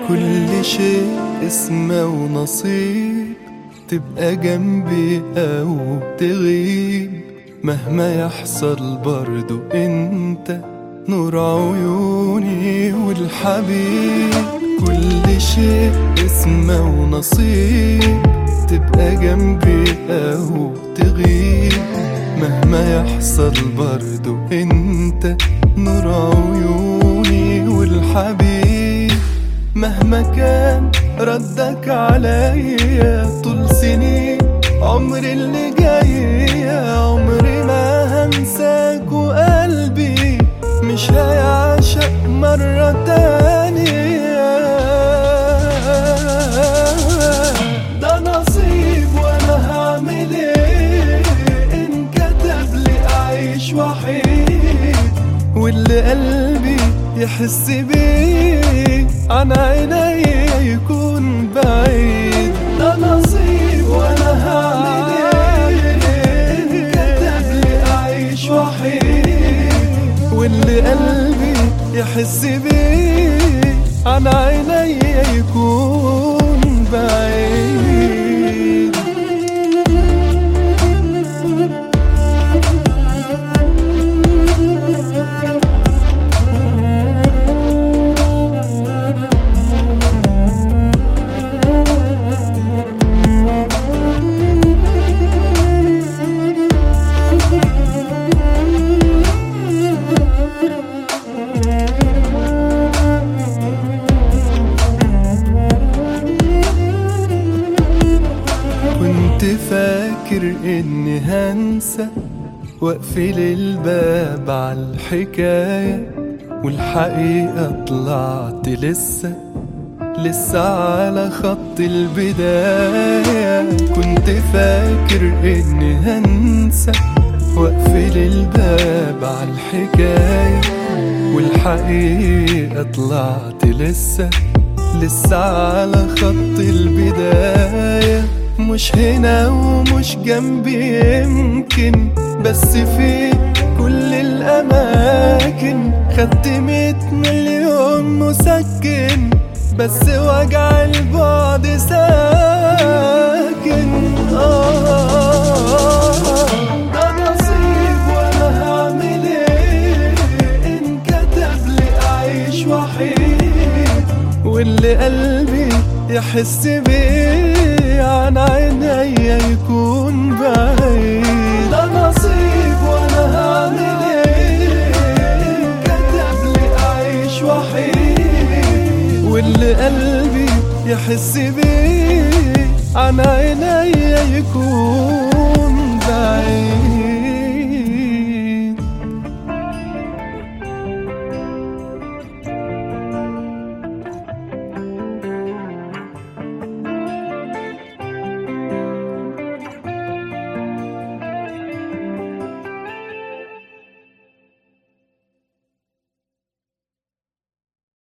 كل شيء اسمه ونصيب تبقى جنبي أو تغيب مهما يحصل برضو انت نور عيوني والحبيب كل شيء اسمه ونصيب تبقى جنبي أو تغيب مهما يحصل برضو انت نور عيوني والحبيب مهما كان ردك عليا طول سنين عمري اللي جاي عمري ما هنساك وقلبي مش هيعشق مرة تانية ده نصيب وانا هعمل ايه ان كتب لي اعيش وحيد واللي قلبي يحس بيه عن عيني يكون بعيد ده نصيب وانا هعمل ايه ان كتب لي اعيش وحيد واللي قلبي يحس بيه عن عيني يكون بعيد كنت فاكر اني هنسى واقفل الباب على الحكاية والحقيقة طلعت لسه لسه على خط البداية كنت فاكر اني هنسى واقفل الباب على الحكاية والحقيقة طلعت لسه لسه على خط البداية مش هنا ومش جنبي يمكن بس في كل الأماكن خدت مية مليون مسكن بس وجع البعد ساكن آه ده نصيب وأنا هعمل إيه إن كتب لي أعيش وحيد واللي قلبي يحس بيه عن عيني يكون بعيد ده نصيب وانا هعمل ايه إن كتب لي اعيش وحيد واللي قلبي يحس بيه عن عيني يكون بعيد